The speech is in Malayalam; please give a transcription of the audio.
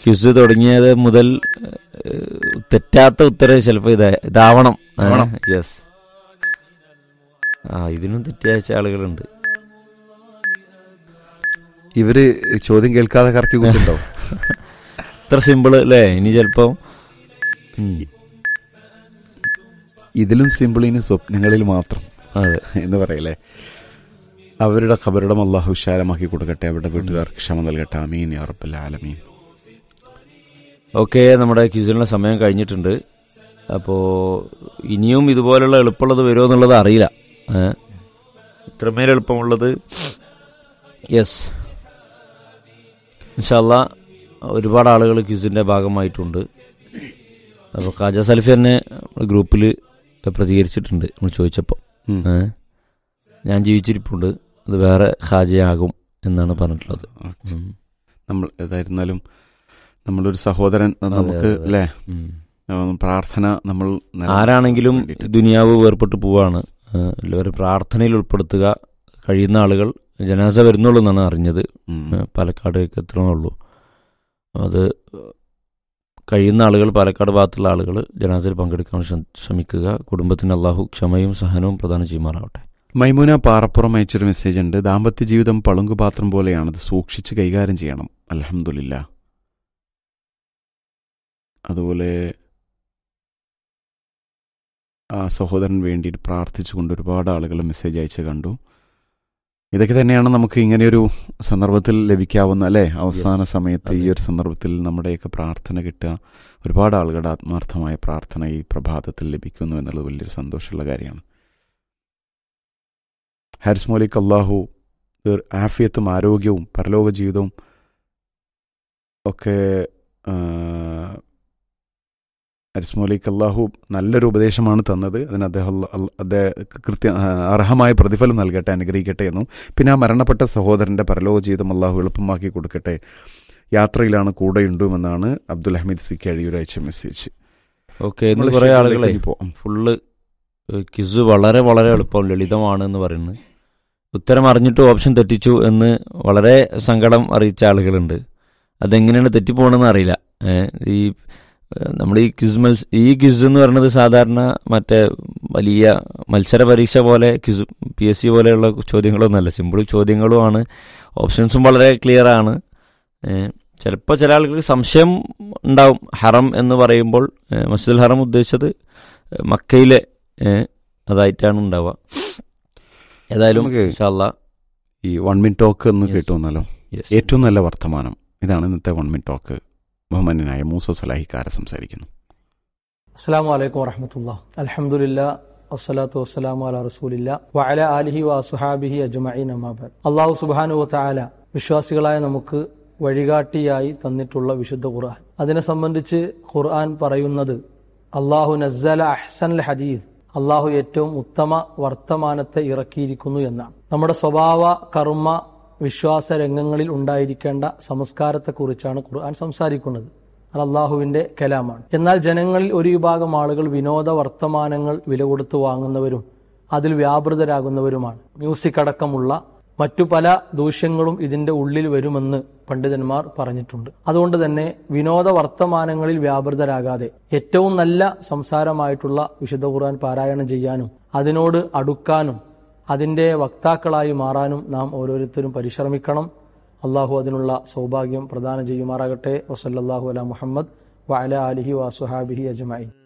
ക്വിസ് തുടങ്ങിയത് മുതൽ ഏഹ്, തെറ്റാത്ത ഉത്തരം ചിലപ്പോൾ ഇതാ ഇതാവണം ആവണം. യെസ് ആ ഇതിനും തെറ്റിയച്ച ആളുകളുണ്ട് ഇവര് ചോദ്യം കേൾക്കാതെ കറക്കി കൂട്ടുണ്ടോ ഇത്ര സിമ്പിൾ അല്ലേ ഇനി ചിലപ്പം ഉം, ഇതിലും സിമ്പിളിന് സ്വപ്നങ്ങളിൽ മാത്രം അതെ എന്ന് പറയല്ലേ അവരുടെ ഖബറിടം അള്ളാഹു വിശാലമാക്കി കൊടുക്കട്ടെ അവരുടെ വീട്ടുകാർക്ക് ക്ഷമ നൽകട്ടെ അമീൻ യാ റബ്ബൽ ആലമീൻ ഓക്കെ നമ്മുടെ ക്യൂസിനുള്ള സമയം കഴിഞ്ഞിട്ടുണ്ട് അപ്പോൾ ഇനിയും ഇതുപോലുള്ള എളുപ്പമുള്ളത് വരുമോ എന്നുള്ളത് അറിയില്ല ഏ? ഇത്രമേൽ എളുപ്പമുള്ളത് യെസ് ഇൻഷല്ല ഒരുപാട് ആളുകൾ ക്യൂസിൻ്റെ ഭാഗമായിട്ടുണ്ട് അപ്പോൾ ഖാജ സൽഫി തന്നെ നമ്മുടെ ഗ്രൂപ്പിൽ പ്രതികരിച്ചിട്ടുണ്ട് നമ്മൾ ചോദിച്ചപ്പോൾ ഉം. ഏ? ഞാൻ ജീവിച്ചിരിപ്പുണ്ട് അത് വേറെ ഖാജയാകും എന്നാണ് പറഞ്ഞിട്ടുള്ളത് ഉം. നമ്മൾ ഏതായിരുന്നാലും നമ്മളൊരു സഹോദരൻ നമുക്ക് അതെ. അല്ലേ ഉം. ഉം, പ്രാർത്ഥന നമ്മൾ നില- ആരാണെങ്കിലും വേണ്ടിയിട്ട്. ദുനിയാവ് വേർപെട്ട് പോവാണ് ഏഹ് എല്ലാവരും പ്രാർത്ഥനയിൽ ഉൾപ്പെടുത്തുക കഴിയുന്ന ആളുകൾ ജനാസ വരുന്നുള്ളൂ എന്നാണ് അറിഞ്ഞത് ഉം. ഏഹ് പാലക്കാടേക്ക് എത്തണമെന്നുള്ളൂ അത് കഴിയുന്ന ആളുകൾ പാലക്കാട് ഭാഗത്തുള്ള ആളുകൾ ജനാസയിൽ പങ്കെടുക്കാൻ ശ്രമ- ശ്രമിക്കുക കുടുംബത്തിന് അള്ളാഹു ക്ഷമയും സഹനവും പ്രദാനം ചെയ്യുമാറാവട്ടെ മൈമുന പാറപ്പുറം അയച്ചൊരു മെസ്സേജ് ഉണ്ട് ദാമ്പത്യ ജീവിതം പളുങ്കുപാത്രം പോലെയാണ് അത് സൂക്ഷിച്ച് കൈകാര്യം ചെയ്യണം അലഹമില്ല അതുപോലെ ആ സഹോദരൻ വേണ്ടിയിട്ട് പ്രാർത്ഥിച്ചുകൊണ്ട് ഒരുപാട് ആളുകൾ മെസ്സേജ് അയച്ച് കണ്ടു ഇതൊക്കെ തന്നെയാണ് നമുക്ക് ഇങ്ങനെയൊരു സന്ദർഭത്തിൽ ലഭിക്കാവുന്ന അല്ലേ അവസാന സമയത്ത് ഈ അതെ. ഒരു സന്ദർഭത്തിൽ നമ്മുടെയൊക്കെ പ്രാർത്ഥന കിട്ടുക ഒരുപാട് ആളുകളുടെ ആത്മാർത്ഥമായ പ്രാർത്ഥന ഈ പ്രഭാതത്തിൽ ലഭിക്കുന്നു എന്നുള്ളത് വലിയൊരു സന്തോഷമുള്ള കാര്യമാണ് ഹാരിസ് മോലിക് അള്ളാഹു ദീർ- ആഫിയത്തും ആരോഗ്യവും പരലോക ജീവിതവും ഒക്കെ ആ, ഹാരിസ് മോലിക് അള്ളാഹു നല്ലൊരു ഉപദേശമാണ് തന്നത് അതിന് അദ്ദേഹം അല്ല- അല്ല- അദ്ദേഹം കൃത്യ ആ, അർഹമായ പ്രതിഫലം നൽകട്ടെ അനുഗ്രഹിക്കട്ടെ എന്നും പിന്നെ ആ മരണപ്പെട്ട സഹോദരന്റെ പരലോക ജീവിതം അള്ളാഹു എളുപ്പമാക്കി കൊടുക്കട്ടെ യാത്രയിലാണ് കൂടെയുണ്ടുമെന്നാണ് അബ്ദുൽ ഹമീദ് സി കഴിയൂർ അയച്ച മെസ്സേജ് ഓക്കെ ഇന്ന് കുറേ ആളുകളെ ഫുള്ള് ക്വിസ് വളരെ വളരെ എളുപ്പം ലളിതമാണ് എന്ന് പറയുന്നത് ഉത്തരം അറിഞ്ഞിട്ട് ഓപ്ഷൻ തെറ്റിച്ചു എന്ന് വളരെ സങ്കടം അറിയിച്ച ആളുകളുണ്ട് അതെങ്ങനെയാണ് തെറ്റിപ്പോകണമെന്ന് അറിയില്ല ഏഹ് ഈ ഏഹ് നമ്മൾ ഈ ക്വിസ് മത്സ ഈ ക്വിസ് എന്ന് പറയുന്നത് സാധാരണ മറ്റേ വലിയ മത്സര പരീക്ഷ പോലെ ക്വിസ് പി എസ് സി പോലെയുള്ള ചോദ്യങ്ങളൊന്നുമല്ല സിമ്പിൾ ചോദ്യങ്ങളുമാണ് ഓപ്ഷൻസും വളരെ ക്ലിയർ ആണ് ചിലപ്പോൾ ചില ആളുകൾക്ക് സംശയം ഉണ്ടാവും ഹറം എന്ന് പറയുമ്പോൾ ഏഹ് മസ്ജിദുൽ ഹറം ഉദ്ദേശിച്ചത് ഏഹ് മക്കയിലെ ഏഹ് അതായിട്ടാണ് ഉണ്ടാവുക ഏതായാലും നമുക്ക് ഇൻഷാല്ലാ, ഈ വൺ മിൻ ടോക്ക് എന്ന് Yes. കേട്ടു വന്നാലോ yes. ഏറ്റവും നല്ല വർത്തമാനം ഇതാണ് ഇന്നത്തെ വൺ മിൻ ടോക്ക് ബഹുമാന്യനായ മൂസ സലാഹിക്കാരെ സംസാരിക്കുന്നു അസ്സാം വലൈക്കും വറഹമത്തുള്ള അലഹമുല്ല വസ്സലാത്തു വസ്സലാമു അല റസൂലില്ല വഅല ആലിഹി വസുഹാബിഹി അജ്മഈൻ അമാബാദ് അള്ളാഹു സുബ്ഹാനഹു വതആല വിശ്വാസികളായ നമുക്ക് വഴികാട്ടിയായി തന്നിട്ടുള്ള വിശുദ്ധ ഖുർആൻ അതിനെ സംബന്ധിച്ച് ഖുർആൻ പറയുന്നത് അള്ളാഹു നസ്സല അഹ്സൻ ഹദീദ് അള്ളാഹു ഏറ്റവും ഉത്തമ വർത്തമാനത്തെ ഇറക്കിയിരിക്കുന്നു എന്നാണ് നമ്മുടെ സ്വഭാവ കർമ്മ വിശ്വാസ രംഗങ്ങളിൽ ഉണ്ടായിരിക്കേണ്ട സംസ്കാരത്തെക്കുറിച്ചാണ് ഖുർആൻ സംസാരിക്കുന്നത് അത് അള്ളാഹുവിന്റെ കലാമാണ് എന്നാൽ ജനങ്ങളിൽ ഒരു വിഭാഗം ആളുകൾ വിനോദ വർത്തമാനങ്ങൾ വില കൊടുത്ത് വാങ്ങുന്നവരും അതിൽ വ്യാപൃതരാകുന്നവരുമാണ് മ്യൂസിക് അടക്കമുള്ള മറ്റു പല ദൂഷ്യങ്ങളും ഇതിന്റെ ഉള്ളിൽ വരുമെന്ന് പണ്ഡിതന്മാർ പറഞ്ഞിട്ടുണ്ട് അതുകൊണ്ട് തന്നെ വിനോദ വർത്തമാനങ്ങളിൽ വ്യാപൃതരാകാതെ ഏറ്റവും നല്ല സംസാരമായിട്ടുള്ള വിശുദ്ധ ഖുർആൻ പാരായണം ചെയ്യാനും അതിനോട് അടുക്കാനും അതിന്റെ വക്താക്കളായി മാറാനും നാം ഓരോരുത്തരും പരിശ്രമിക്കണം അള്ളാഹു അതിനുള്ള സൗഭാഗ്യം പ്രദാനം ചെയ്യുമാറാകട്ടെ വസല്ലാഹു അല മുഹമ്മദ് വഅല അലിഹി വസുഹാബിഹി അജ്മഈൻ